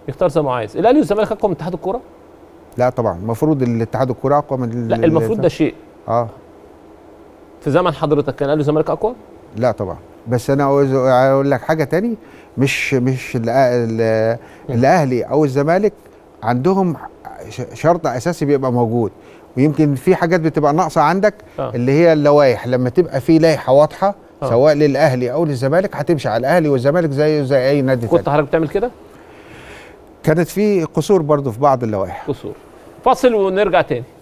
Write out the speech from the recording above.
يختار زي ما عايز الاهلي والزمالك اقوى من اتحاد الكوره لا طبعا المفروض الاتحاد الكوره اقوى من لا المفروض ده شيء اه في زمن حضرتك كان الاهلي والزمالك اقوى لا طبعا بس انا عاوز اقول لك حاجه تاني مش مش الأ- ال- الاهلي او الزمالك عندهم ش- شرط اساسي بيبقى موجود ويمكن في حاجات بتبقى ناقصه عندك آه. اللي هي اللوائح لما تبقى في لائحه واضحه آه. سواء للاهلي او للزمالك هتمشي على الاهلي والزمالك زيه زي اي نادي كنت تاني حضرتك بتعمل كده كانت في قصور برضو في بعض اللوائح قصور فاصل ونرجع تاني